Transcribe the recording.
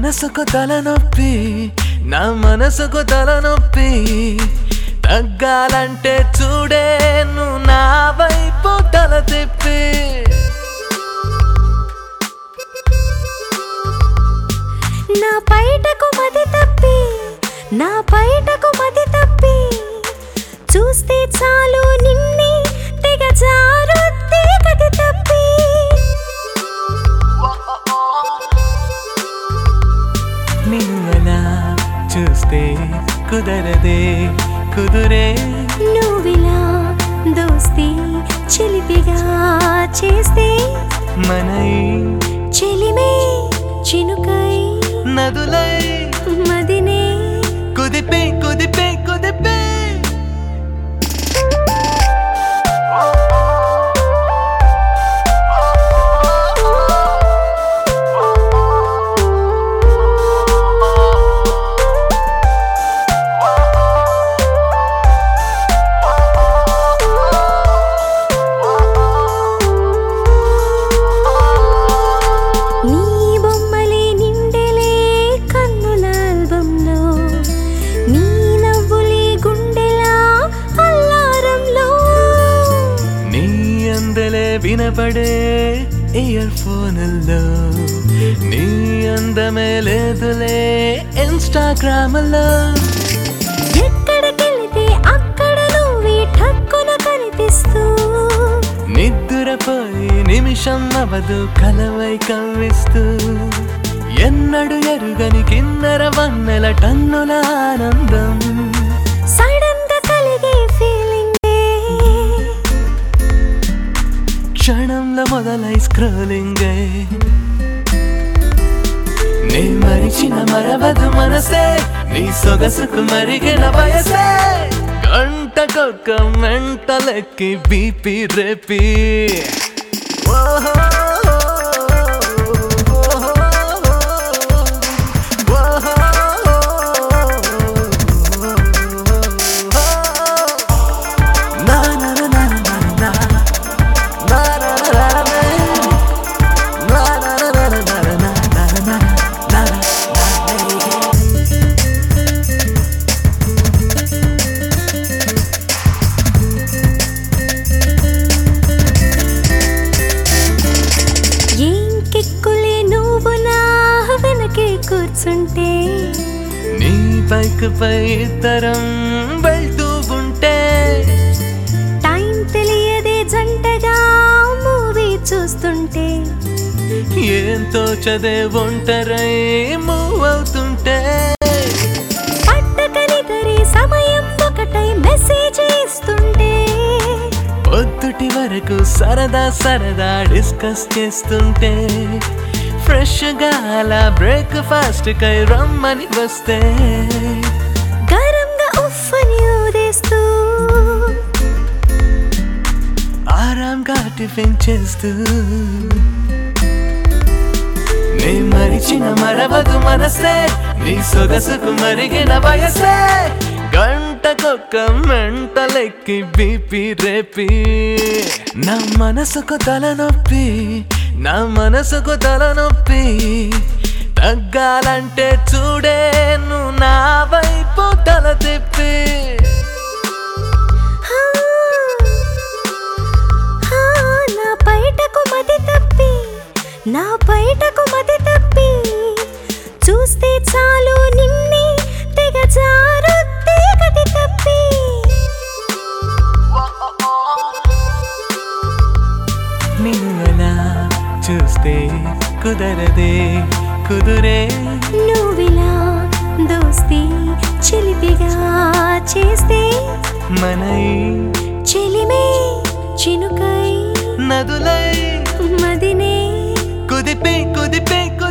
మనసుకు తలనొప్పి నా మనసుకు తలనొప్పి తగ్గాలంటే చూడే నువ్వు నా వైపు తల తిప్పి నా బయటకు మది తప్పి నా బయటకు మది తప్పి చూస్తే చాలు నిన్నే తెగ జారుద్ది గతి తప్పి నిన్నులా చూస్తే కుదరదే కుదురే నువ్విలా దోస్తి చిలిపిగా చేస్తే మనై చెలిమే చినుకై నదులై మదినే కుదిపే కుదిపే కుదిపే నీ బొమ్మలే నిండెలే కన్నుల ఆల్బంలో నీ నవ్వులే గుండెలా అల్లారంలో నీ అందలే వినపడే ఇయర్ ఫోన్లో నీ అందమే లేదులే ఇన్స్టాగ్రామ్లో ఎక్కడికెళితే అక్కడ నువ్వే ఠక్కున కనిపిస్తూ నిద్రపోయి నిమిషం అవదు కలవై కవ్విస్తూ ఎన్నడు ఎరుగని కిన్నెర వన్నెల టన్నుల ఆనందం సడన్ గా కలిగే ఫీలింగ్ క్షణంలో మొదలై స్క్రోలింగ్ నీ మరిచిన మరవదు మనసే నీ సొగసుకు మరిగిన వయసే గంటకొక్క మెంటలెక్కి బీపీ రేపి ఓహో, ఓహో, నా నా నా నా నా నా నా ఏం కిక్కులే నువ్వు నా వెనకే కూర్చుంటే నీ బైక్ పై ఇద్దరం వెళ్తూ ఉంటే టైం తెలియదే జంటగా మూవీ చూస్తుంటే ఏంతో చదే ఒంటరై మూవ్ అవుతుంటే పట్టకనిదరి సమయం ఒకటై మెసేజ్ ఇస్తుంటే పొద్దుటి వరకు సరదా సరదా డిస్కస్ చేస్తుంటే ఫ్రెష్ గా అలా బ్రేక్ఫాస్ట్ కై రమ్మని వస్తే గరంగా ఉఫ్ఫని ఊదేస్తూ ఆరాంగా టిఫిన్ చేస్తూ నీ మరిచిన మరవదు మనసే నీ సొగసుకు మరిగిన వయసే గంటకొక్క మెంటలెక్కి బీపీ రేపి నా మనసుకు తలనొప్పి నా మనసుకు తలనొప్పి తగ్గాలంటే చూడే నువ్వు నా వైపు తల తిప్పి హా, హా, నా బయటకు మతి తప్పి నా బయటకు మతి తప్పి చూస్తే చాలు నిన్నే తెగ జారుద్ది గతి తప్పి నిన్నులా చూస్తే కుదరదే కుదురే నువ్విలా దోస్తి చిలిపిగా చేస్తే మనై చెలిమే చినుకై నదులై మదినే కుదిపే కుదిపే